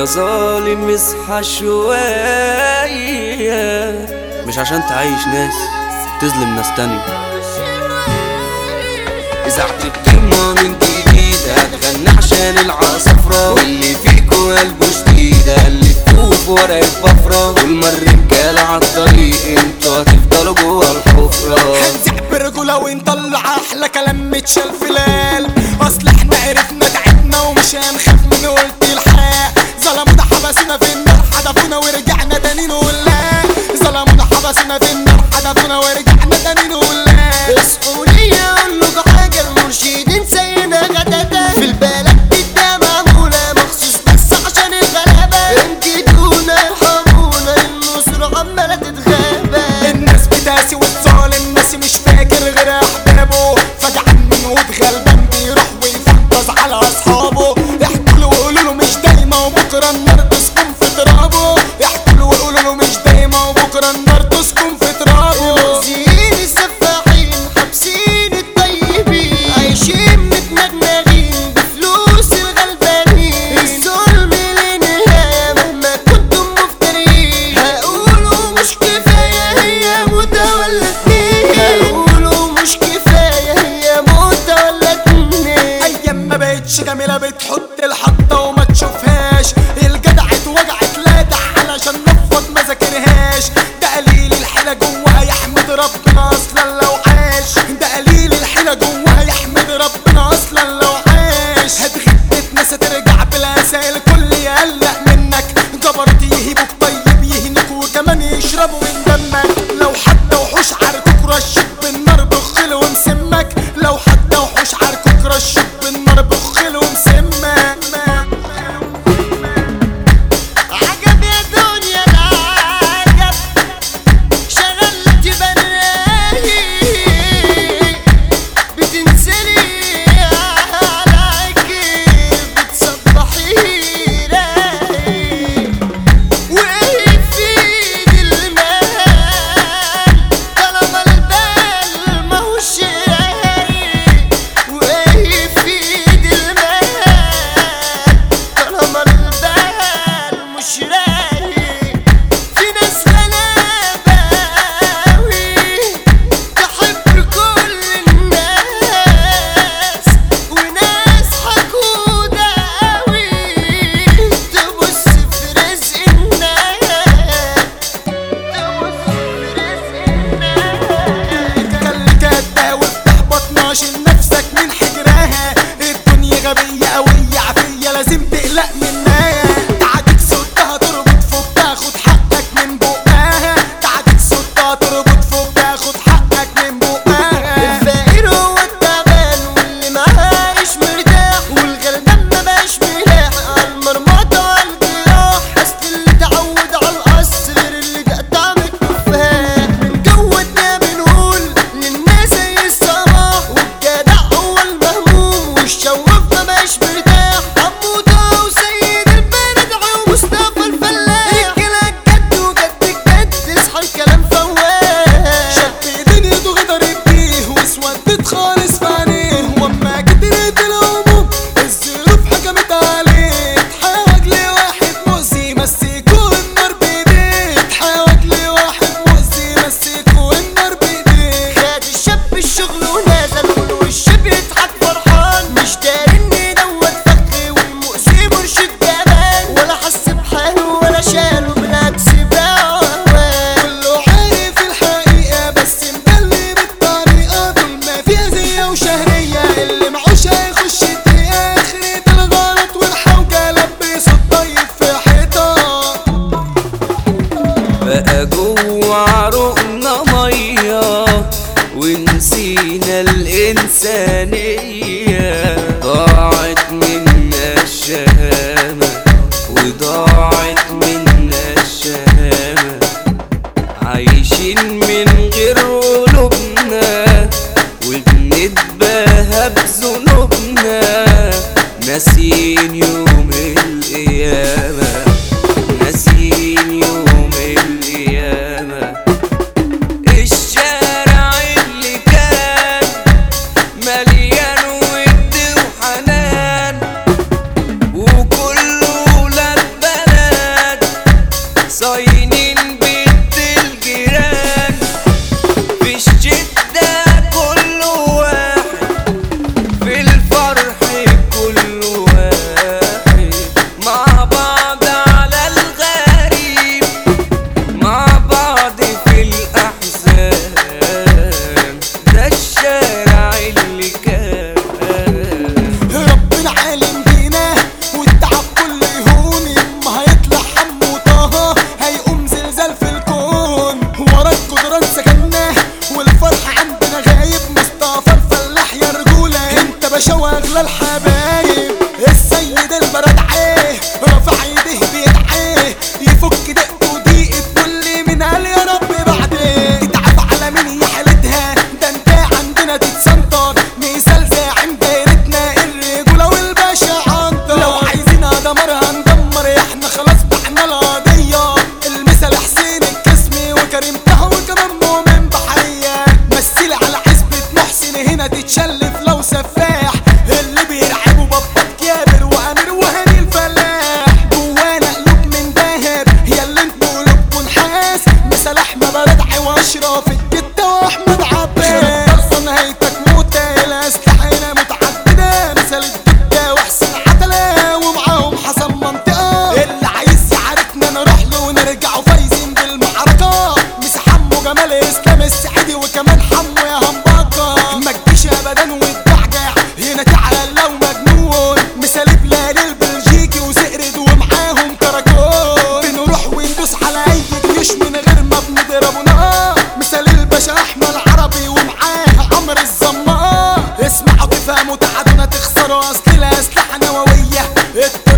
يا ظالم اصحى شوية مش عشان تعيش ناس تظلم ناس تانية إذاعة القمة من جديد هتغني عشان العصفرة واللي فيكو قلبه شديد ألفوه في ورقة بفرة طول ما الرجالة عالطريق انتوا هتفضلوا جوا الحفرة هنزيد برجولة ونطلع احلى كلام متشال في القلب اصل احنا عرفنا تعبنا ومش هنخاف من قلت الحق ظلمونا حبسونا في النار حدفونا ورجعنا تاني نقول لا ظلمونا حبسونا في النار حدفونا ورجعنا تاني نقول لا اصحوا ليا اقول لكم حاجه المرشدين زينا غداتا في البلد دي ده معموله مخصوص بس عشان الغلابه انجدونا ارحمونا النصر عماله تتغابى الناس بتاسي والظالم ناسي مش فاكر غير احبابه فجعان من ود غلبان بيروح ويفطس على اصحابه احكوا له وقولوا له مش دايما وبكره النار تسكن في ترابه احكوا له وقولوا له مش دايما وبكره النار تسكن في ترابه مؤذيين السفاحين حابسين الطيبين عايشين متنغنغين بفلوس الغلبانين الظلم لنهاية مهما كنتم مفترين هقولوا مش كفاية هي موتة ولا اتنين هقولوا مش كفاية هي موتة ولا اتنين ايام ما بقتش جميله بتحط الحطه وما تشوفهاش الجدع اتوجعت لادع علشان نفض ما ذاكرهاش ده قليل الحيله جواها يحمد ربنا اصلا لو عاش ده قليل الحيله جواها يحمد ربنا اصلا لو عاش هتغيب تتنسى ترجع بالاسى الكل يقلق منك جبرت يهيبوك طيب يهنك وكمان يشربوا من دمك لو حتى وحوش عاركوك رشك بالنار بخل ومسمك لو حتى وحوش عاركوك رشك بالنار بخل ومسمك عجب يا دنيا العجب شغلت براهي بتنزلي على عجيب بتصبحي راي وايه في ايد المال طالما البال ماهوش راي وايه في ايد المال طالما البال مش رايق في ناس غلابة أوي تحب كل الناس وناس حقودة أوي تبص في رزق الناس تبص في رزق الناس خليك هتداوي افتح بطناش نفسك من حجرها الدنيا غبية قوية عافية لازم تقلق منها تعاديك صوتها تربط فوق تاخد حقك من بقها تعاديك صوتها تربط فوق تاخد حقك من بقها الفقير هو التعبان واللي معايش مرتاح والغلبان ما بقاش ملاح عالمرمطة وعالجراح اصل اللي اتعود عالقصر غير اللي تقطع بالتفاح من جودنا بنقول للناس زي الصباح والجدع هو المهموم والشواف ما بقاش مرتاح حموده وسيد البلد عيون مصطفى الفلاح رجالة جد وجد الجد اصحى الكلام فواح شد دنيته غدرت بيه واسودت خالص في عينيه واما كترت الهموم الظروف حكمت عليه تحاول لواحد مؤذي مسكوا النار بايديه تحاول لواحد مؤذي مسكوا النار بايديه خد الشاب الشغل ونزل والوش بيضحك فرحان مش داري ان دوت فخ والمؤذي مرشد جبان ولا حس بحاله ولا شاله بالعكس باعه هواه كله عارف الحقيقة بس مدلي بالطريقة طول ما فيها زية وشهرية اللي معوش هيخش الدقيقة آخرة الغلط والحوجة لبسوا الطيب في حيطة بقى جوه عروقنا ميه ونسينا الإنسانية ضاعت منا الشهامة وضاعت منا الشهامة عايشين من غير قلوبنا وبنتباهى بذنوبنا ناسيين يوم القيامة ناسيين يوم القيامة الشارع اللي كان مليان ود وحنان وكله ولاد سكننا والفرح عندنا غايب مصطفى الفلاح يا رجولة انت باشا واغلى الحبايب السيد البرد عيه رفع ايديه بيدعيه يفك دقته وضيقة كل من قال يا رب بعديه اتعب على مين يا حالتها ده انت عندنا تتسنطر مثال زاعم دايرتنا الرجولة والباشا عنتر لو عايزين دمر هندمر احنا خلاص بعنا القضية المثل حسين الكسمي وكريم طه وكمان مؤمن بحرية مثل على حسبة محسن هنا تتشلف لو سفاح اللي بيرعبوا بطة كابر وامير وهاني الفلاح جوانا قلوب من دهب يا اللي انتوا قلوبكم نحاس مثل احمد ردعي واشرف الجدة واحمد عباس خلصان هيتك موتة الاسلحة هنا متعددة مثل الجدة وحسن عتلة ومعاهم حسن منطقة اللي عايز يعاركنا نروح له ونرجعوا فايزين بالمعركة مش حمو جمال اسلام السعيدي وكمان حمو يا همبكة ما تجيش ابدا وتجعجع هنا تعال لو مجنون مثال بلال البلجيكي وسقرد ومعاهم كراكون بنروح وندوس على اي جيش من غير ما بنضربه نار مثال الباشا احمد عربي ومعاه عمرو الزمار اسمعوا تفهموا تعادوا تخسروا اصل الاسلحه نوويه